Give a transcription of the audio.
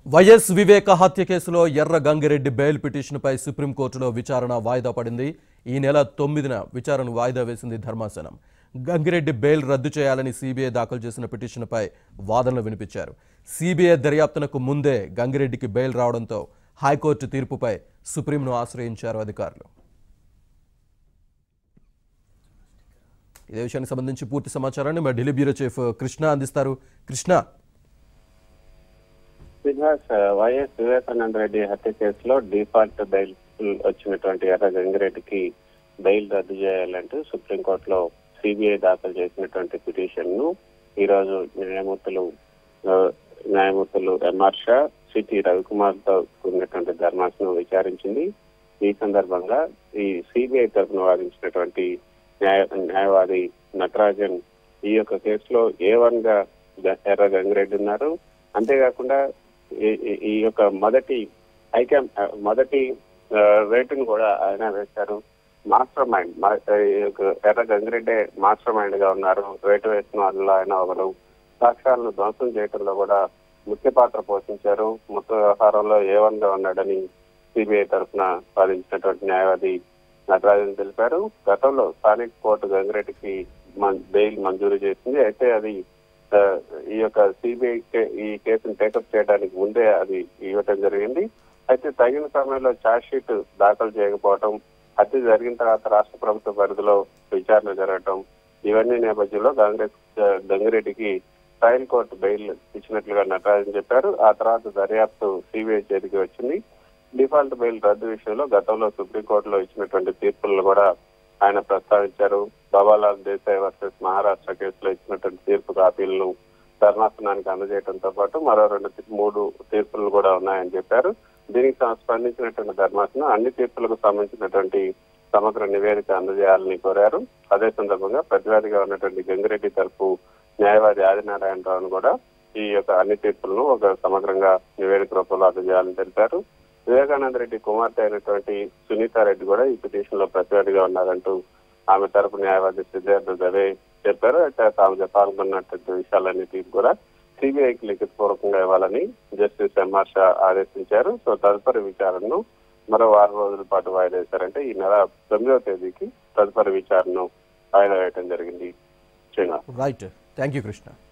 YS వివేక హత్య కేసులో ఎర్ర గంగిరెడ్డి బెయిల్ పిటిషన్పై సుప్రీంకోర్టులో విచారణ వాయిదా పడింది ఈ నెల తొమ్మిదిన విచారణ వాయిదా వేసింది ధర్మాసనం గంగిరెడ్డి బెయిల్ రద్దు చేయాలని సీబీఐ దాఖలు చేసిన పిటిషన్పై వాదనలు వినిపించారు సీబీఐ దర్యాప్తునకు ముందే గంగిరెడ్డికి బెయిల్ రావడంతో హైకోర్టు తీర్పుపై సుప్రీంను ఆశ్రయించారు అధికారులు ఇదే విషయానికి సంబంధించి పూర్తి సమాచారాన్ని మా ఢిల్లీ బ్యూరో చీఫ్ కృష్ణ అందిస్తారు కృష్ణ శ్రీనివాస్ వైఎస్ వివేకానంద రెడ్డి హత్య కేసులో డిఫాల్ట్ బెయిల్ వచ్చినటువంటి ఎర్ర గంగిరెడ్డికి బెయిల్ రద్దు చేయాలంటూ సుప్రీంకోర్టులో సిబిఐ దాఖలు చేసినటువంటి పిటిషన్ ను ఈ రోజు న్యాయమూర్తులు ఆ, న్యాయమూర్తులు ఎంఆర్ షా సిటి రవికుమార్ తో కూడినటువంటి ధర్మాసనం విచారించింది ఈ సందర్భంగా ఈ సిబిఐ తరఫున వాదించినటువంటి న్యాయ న్యాయవాది నటరాజన్ ఈ యొక్క కేసులో ఏ వన్ గా గ- ఎర్ర గంగిరెడ్డి ఉన్నారు అంతేకాకుండా ఈ- ఈ- ఈ యొక్క మొదటి ఐకామ్ మొదటి ఆ, రేటును కూడా ఆయన వేశారు మాస్టర్ మైండ్ మా- ఈ యొక్క ఎర్ర గంగిరెడ్డే మాస్టర్ మైండ్ గా ఉన్నారు రేటు వేసిన వాళ్ళలో ఆయన ఒకరు సాక్ష్యాలను ధ్వంసం చేయడంలో కూడా ముఖ్య పాత్ర పోషించారు మొత్తం వ్యవహారంలో ఏ వన్ గా ఉన్నాడని సిబిఐ తరఫున వాదించినటువంటి న్యాయవాది నటరాజన్ తెలిపారు గతంలో స్థానిక కోర్టు గంగిరెడ్డికి మం- బెయిల్ మంజూరు చేసింది అయితే అది ఆ, ఈ యొక్క సిబిఐ ఈ కేసును టేకప్ చేయడానికి ముందే అది ఇవ్వటం జరిగింది అయితే తగిన సమయంలో ఛార్జ్ షీట్ దాఖలు చేయకపోవటం హత్య జరిగిన తర్వాత రాష్ట్ర ప్రభుత్వ పరిధిలో విచారణ జరగటం ఇవన్నీ నేపథ్యంలో కాంగ్రెస్ ఆ, గంగిరెడ్డికి ట్రయల్ కోర్టు బెయిల్ ఇచ్చినట్లుగా నటరాజన్ చెప్పారు ఆ తర్వాత దర్యాప్తు సిబిఐ చేతికి వచ్చింది డిఫాల్ట్ బెయిల్ రద్దు విషయంలో గతంలో సుప్రీంకోర్టులో ఇచ్చినటువంటి తీర్పులను కూడా ఆయన ప్రస్తావించారు బాబాలాల్ దేశాయ్ వర్సెస్ మహారాష్ట్ర కేసులో ఇచ్చినటువంటి తీర్పు కాపీలను ధర్మాసనానికి అందజేయడంతో పాటు మరో రెండు తీ- మూడు తీర్పులు కూడా ఉన్నాయని చెప్పారు దీనికి సం- స్పందించినటువంటి ధర్మాసనం అన్ని తీర్పులకు సంబంధించినటువంటి సమగ్ర నివేదిక అందజేయాలని కోరారు అదే సందర్భంగా ప్రతివాదిగా ఉన్నటువంటి గంగిరెడ్డి తరపు న్యాయవాది ఆదినారాయణరావును కూడా ఈ యొక్క అన్ని తీర్పులను ఒక సమగ్రంగా నివేదిక రూపంలో అందజేయాలని తెలిపారు వివేకానంద రెడ్డి కుమార్తె అయినటువంటి సునీతారెడ్డి కూడా ఈ పిటిషన్ లో ప్రతివాదిగా ఉన్నారంటూ ఆమె తరపు న్యాయవాది సిద్ధార్థ దవే చెప్పారు అయితే తాము పాల్గొన్నటువంటి విషయాలన్నిటి కూడా సిబిఐకి లిఖితపూర్వకంగా ఇవ్వాలని జస్టిస్ ఎంఆర్ షా ఆదేశించారు సో తదుపరి విచారణను మరో వారం రోజుల పాటు వాయిదా వేశారంటే ఈ నెల తొమ్మిదవ తేదీకి తదుపరి విచారణను వాయిదా వేయడం జరిగింది Srinivas right thank you Krishna